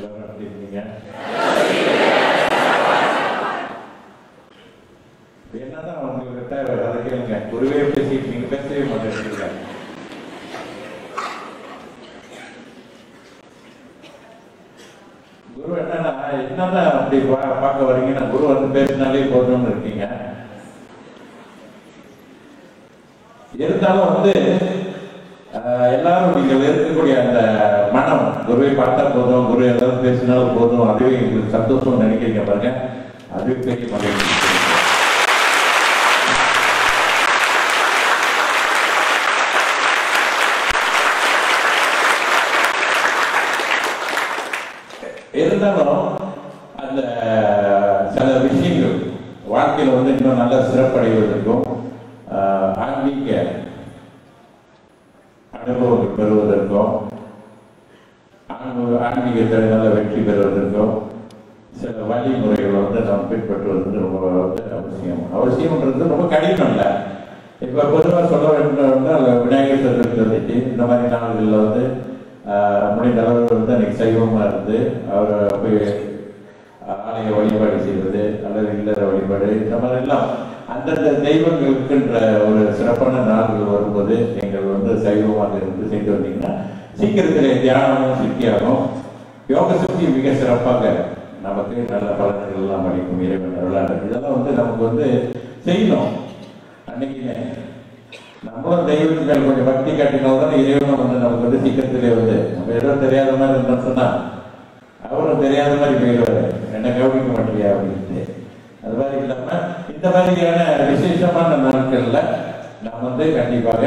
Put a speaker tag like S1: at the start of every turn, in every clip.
S1: எல்லாரும் எப்படி இருக்கீங்க என்னதான் உங்ககிட்ட அதை கேளுங்க குருவே பேசிட்டு நீங்க பேசவே மாட்டேங்கிறீங்க குரு என்னன்னா என்னதான் அப்படி பா- பார்க்க வரீங்கன்னா குரு வந்து பேசினாலே போதும்னு இருக்கீங்க இருந்தாலும் வந்து ஆஹ், எல்லாரும் நீங்கள் இருக்கக்கூடிய அந்த மனம் குருவை பார்த்தா போதும் குரு ஏதாவது பேசினாலும் போதும் அதுவே எங்களுக்கு சந்தோஷம் நினைக்கிறீங்க பாருங்க அதுவே பெரிய மகிழ்ச்சி இருந்தாலும் அந்த சில விஷயங்கள் வாழ்க்கையில வந்து இன்னும் நல்ல சிறப்படைவதற்கும் ஆஹ், ஆன்மீக அனுபவங்கள் பெறுவதற்கும் ஆன்மீக- ஆன்மீகத்தில் நல்ல வெற்றி பெறுவதற்கும் சில வழிமுறைகளை வந்து நாம் பின்பற்றுவது வந்து ரொம்ப வந்து அவசியம் அவசியம்ன்றது ரொம்ப கடினம் இல்லை இப்போ பொதுவாக சொல்ல வேண்டும் அந்த விநாயகர் சதுர்த்தி வந்துட்டு இந்த மாதிரி நாள்களில் வந்து ஆஹ், முடிந்த அளவு வந்து அன்னைக்கு சைவமாக இருந்து அவர் போய் ஆலய வழிபாடு செய்வது அல்லது இல்லற வழிபாடு இந்த மாதிரி எல்லாம் அந்தந்த தெய்வங்களுக்குன்ற ஒரு சிறப்பான நாள்கள் வரும்போது நீங்கள் வந்து சைவமாக இருந்து செய்து வந்தீங்கன்னா சீக்கிரத்திலே தியானமும் சித்தியாகும் யோக சக்தி மிக சிறப்பாக நமக்கு நல்ல பலன்கள் எல்லாம் அளிக்கும் இறைவன் அருளாளர் இதெல்லாம் வந்து நமக்கு வந்து செய்யணும் அன்னைக்கு நம்மளும் தெய்வத்தின் மேல் கொஞ்சம் பக்தி காட்டினால்தான் தான் இறைவனும் வந்து நமக்கு வந்து சீக்கிரத்திலே வந்து நம்ம ஏதோ தெரியாத மாதிரி இருந்தோம்னு சொன்னா அவரும் தெரியாத மாதிரி போயிடுவாரு என்ன கவனிக்க மாட்டியா அப்படின்ட்டு அது மாதிரி இல்லாம இந்த மாதிரியான விசேஷமான நாட்கள்ல நாம் வந்து கண்டிப்பாக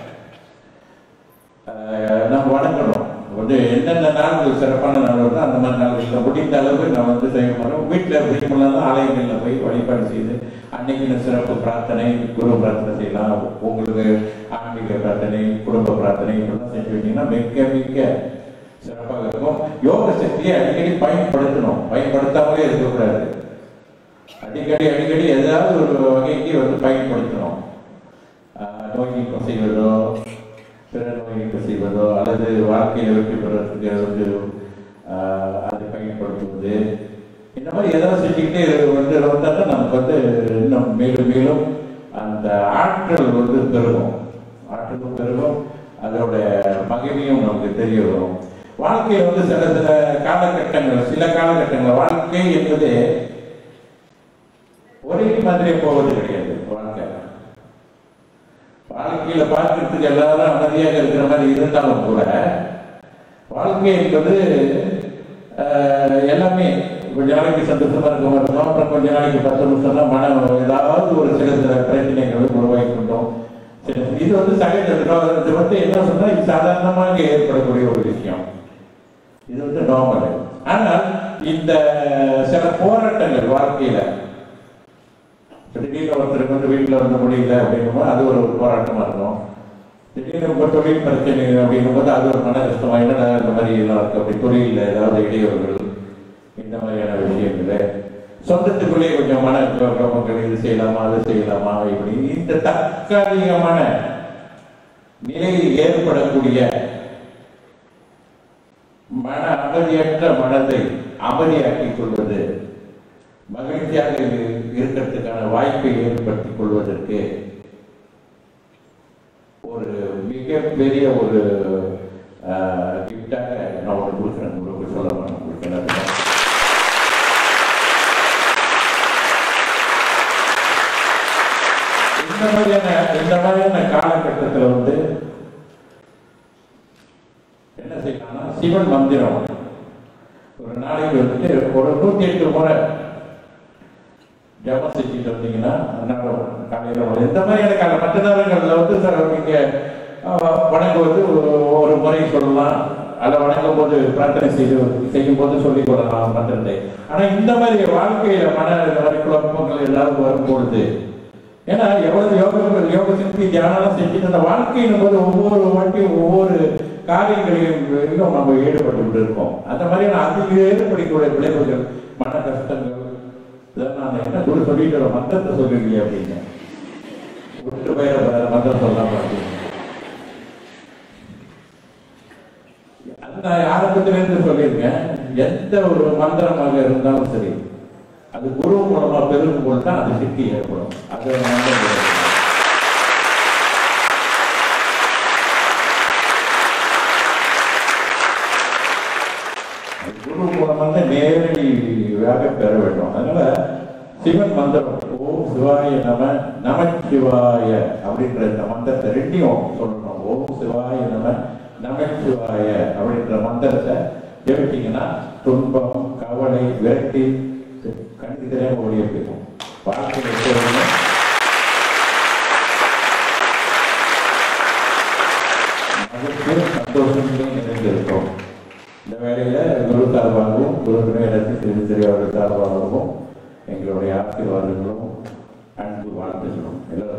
S1: ஆஹ், நாம் வணங்கணும் வந்து எந்தெந்த நாள்கள் சிறப்பான நாள் வருதோ அந்த மாதிரி நாள்களில் முடிந்த அளவு நாம் வந்து செய்ய மாட்டோம் வீட்டில் பிடிக்கலாம் ஆலயங்களில் போய் வழிபாடு செய்து அன்னைக்கு சிறப்பு பிரார்த்தனை குரு பிரார்த்தனை செய்யலாம் உங்களுக்கு ஆன்மீக பிரார்த்தனை குடும்ப பிரார்த்தனை இப்படிலாம் செஞ்சு வச்சீங்கன்னா மிக மிக சிறப்பாக இருக்கும் யோக சக்தியை அடிக்கடி பயன்படுத்தணும் பயன்படுத்தாமலே இருக்கக்கூடாது அடிக்கடி அடிக்கடி ஏதாவது ஒரு வகைக்கு வந்து பயன்படுத்தணும் ஆஹ் நோய் நீக்கம் செய்வதோ பிற நோய் நீக்கம் செய்வதோ அல்லது வாழ்க்கையில் வெற்றி பெறுவதற்கு வந்து ஆஹ் அதை பயன்படுத்துவது இந்த மாதிரி ஏதாவது செஞ்சுக்கிட்டே வந்து வந்தால் தான் நமக்கு வந்து இன்னும் மேலும் மேலும் அந்த ஆற்றல் வந்து பெருகும் ஆற்றலும் பெருகும் அதோட மகிமையும் நமக்கு தெரிய வரும் வாழ்க்கையில் வந்து சில சில காலகட்டங்கள் சில காலகட்டங்கள் வாழ்க்கை என்பது ஒரே மாதிரியே போவது கிடையாது வாழ்க்கை வாழ்க்கையில பார்க்கறதுக்கு எல்லாரும் அமைதியாக இருக்கிற மாதிரி இருந்தாலும் கூட வாழ்க்கை என்பது ஆஹ், எல்லாமே கொஞ்ச நாளைக்கு சந்தோஷமா இருக்க மாட்டோம் அப்புறம் கொஞ்ச நாளைக்கு பத்து நிமிஷம்னா மனம் ஏதாவது ஒரு சில சில பிரச்சனைகள் உருவாக்கி கொண்டோம் சரி, இது வந்து சகஜம் இது வந்து என்ன சொன்னா இது சாதாரணமாக ஏற்படக்கூடிய ஒரு விஷயம் இது வந்து நார்மல் ஆனால் இந்த சில போராட்டங்கள் வாழ்க்கையில திடீர்னு ஒருத்தருக்கு வந்து வீட்டில் வந்து முடியல அப்படிங்கும்போது அது ஒரு போராட்டமா இருக்கும் திடீர்னு ஒரு தொழில் பிரச்சனை அப்படிங்கும்போது அது ஒரு மன கஷ்டமா என்னடா இந்த மாதிரி எல்லாம் இருக்கு அப்படி தொழிலில் ஏதாவது இடையூறுகள் இந்த மாதிரியான விஷயங்கள் சொந்தத்துக்குள்ளே கொஞ்சம் மன குழப்பங்கள் இது செய்யலாமா அது செய்யலாமா இப்படி இந்த தற்காலிகமான நிலையில் ஏற்படக்கூடிய மன அமைதியற்ற மனதை அமைதியாக்கிக் கொள்வது மகிழ்ச்சியாக இரு- இருக்கிறதுக்கான வாய்ப்பை ஏற்படுத்திக் கொள்வதற்கு ஒரு மிகப்பெரிய ஒரு கிஃப்டாக நான் ஒன்று கொடுக்குறேன் உங்களுக்கு சொல்ல வேணும் உங்களுக்கு எல்லாத்துக்கும் இந்த மாதிரியான இந்த மாதிரியான காலகட்டத்தில் வந்து என்ன செய்யலாம்னா சிவன் மந்திரம் ஒரு நாளைக்கு வந்துட்டு ஒரு நூத்தி எட்டு முறை ஜபம் செஞ்சுட்டு வந்தீங்கன்னா அன்னாடம் காலையில் ஒரு இந்த மாதிரியான கால மற்ற நேரங்களில் வந்து சார் நீங்க அஹ், வணங்குவது ஒரு- ஒரு முறை சொல்லலாம் அல்ல வணங்கும் போது பிரார்த்தனை செய்து செய்யும் போது சொல்லிக் கொள்ளலாம் மந்திரத்தை ஆனா இந்த மாதிரி வாழ்க்கையில மன இந்த மாதிரி குழப்பங்கள் ஏதாவது வரும்பொழுது ஏன்னா எவ்வளவு யோகங்கள் யோக சக்தி தியானம் செஞ்சுட்டு அந்த வாழ்க்கையின் போது ஒவ்வொரு வாட்டியும் ஒவ்வொரு காரியங்களையும் இன்னும் நம்ம ஈடுபட்டு கொண்டு இருக்கோம் அந்த மாதிரியான அதில் ஏற்படக்கூடிய விளைவுகள் மன கஷ்டங்கள் இதெல்லாம் நான் என்ன கூட சொல்லிட்டு வர மந்திரத்தை சொல்லுவீங்க அப்படின்னு விட்டு போயிட வேற மந்திரம் சொல்லாம அப்படின்னு அது அது நான் ஆரம்பத்திலிருந்து சொல்லியிருக்கேன் எந்த ஒரு மந்திரமாக இருந்தாலும் சரி அது குரு மூலமா பெருகும் போது தான் அது சித்தி ஏற்படும் அதை நம்ப முடியாது. அது குரு மூலமாக நேரடியாக பெற வேண்டும் அதனால சிவன் மந்திரம் ஓம் சிவாய நம நமச்சிவாய அப்படின்ற இந்த மந்திரத்தை ரெண்டையும் சொல்லணும் ஓம் சிவாய நம நமச்சிவாய அப்படின்ற மந்திரத்தை ஜெபிச்சீங்கன்னா துன்பம் கவலை விரட்டி கண்டு தெரியாம ஓடிய போயிடும் வாழ்க்கை எப்போதுமே மகிழ்ச்சியும் சந்தோஷத்தையும் நிறைந்திருக்கும் இந்த வேளையில குரு சார்பாகவும் குரு துணையரசு திரு திரு அவர்கள் சார்பாகவும் எங்களுடைய ஆசீர்வாதங்களும் அன்பு வாழ்த்துகளும் எல்லாரும்